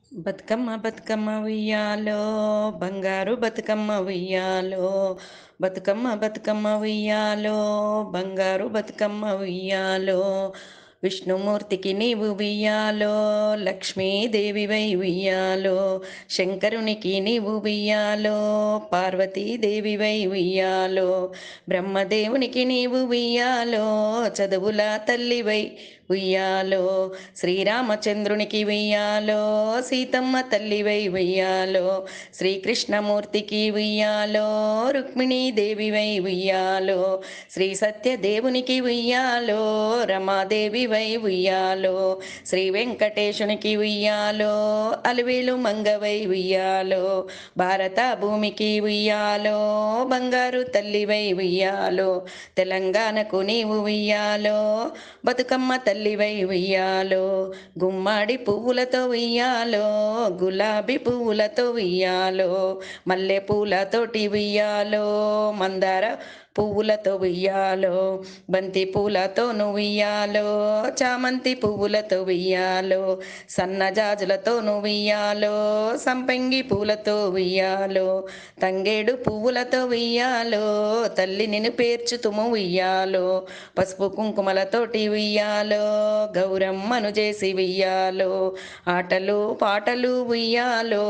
బతుకమ్మ బతుకమ్మ ఉయ్యాలో బంగారు బతుకమ్మ ఉయ్యాలో బతుకమ్మ బతుకమ్మ ఉయ్యాలో బంగారు బతుకమ్మ ఉయ్యాలో విష్ణుమూర్తికి నీవు ఉయ్యాలో లక్ష్మీదేవివై ఉయ్యాలో శంకరునికి నీవు ఉయ్యాలో పార్వతీదేవివై ఉయ్యాలో బ్రహ్మదేవునికి నీవు ఉయ్యాలో చదువుల తల్లివై ఉయ్యాలో శ్రీరామచంద్రునికి వెయ్యాలో సీతమ్మ తల్లివై వెయ్యాలో శ్రీకృష్ణమూర్తికి వెయ్యాలో రుక్మిణీదేవివై ఉయ్యాలో శ్రీ సత్యదేవునికి ఉయ్యాలో రమాదేవివై ఉయ్యాలో శ్రీ వెంకటేశునికి ఉయ్యాలో అలివేలు మంగవై ఉయ్యాలో భారత భూమికి ఉయ్యాలో బంగారు తల్లివై ఉయ్యాలో తెలంగాణకు నీవు ఉయ్యాలో బతుకమ్మ తల్లివై ఉయ్యాలో గుమ్మడి పువ్వులతో ఉయ్యాలో గులాబీ పువ్వులతో ఉయ్యాలో మల్లె పూలతోటి ఉయ్యాలో మందార పువ్వులతో ఉయ్యాలో బంతి పూలతో నువ్వుయ్యాలో చామంతి పువ్వులతో ఉయ్యాలో సన్నజాజులతో నువ్వుయ్యాలో సంపంగి పూలతో ఉయ్యాలో తంగేడు పువ్వులతో ఉయ్యాలో తల్లి నిన్ను పేర్చుతుము ఉయ్యాలో పసుపు కుంకుమలతోటి ఉయ్యాలో గౌరమ్మను చేసి ఉయ్యాలో ఆటలు పాటలు ఉయ్యాలో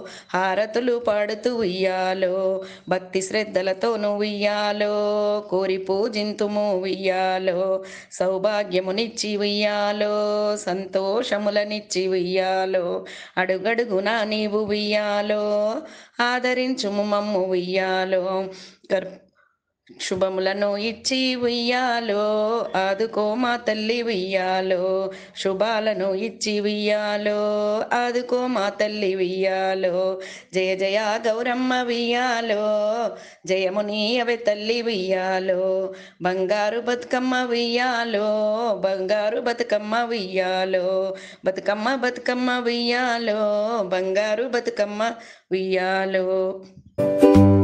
హారతులు పాడుతూ ఉయ్యాలో భక్తి శ్రద్ధలతో ఉయ్యాలో కోరి పూజింతుము ఉయ్యాలో సౌభాగ్యమునిచ్చి ఉయ్యాలో సంతోషములనిచ్చి ఉయ్యాలో అడుగడుగునా నీవు ఉయ్యాలో ఆదరించుము మమ్ము ఉయ్యాలో కర్ శుభములను ఇచ్చి ఉయ్యాలో ఆదుకో మా తల్లి ఉయ్యాలో శుభాలను ఇచ్చి ఉయ్యాలో ఆదుకో మా తల్లి ఉయ్యాలో జయ జయ గౌరమ్మ ఉయ్యాలో జయముని అవి తల్లి ఉయ్యాలో బంగారు బతుకమ్మ ఉయ్యాలో బంగారు బతుకమ్మ ఉయ్యాలో బతుకమ్మ బతుకమ్మ ఉయ్యాలో బంగారు బతుకమ్మ ఉయ్యాలో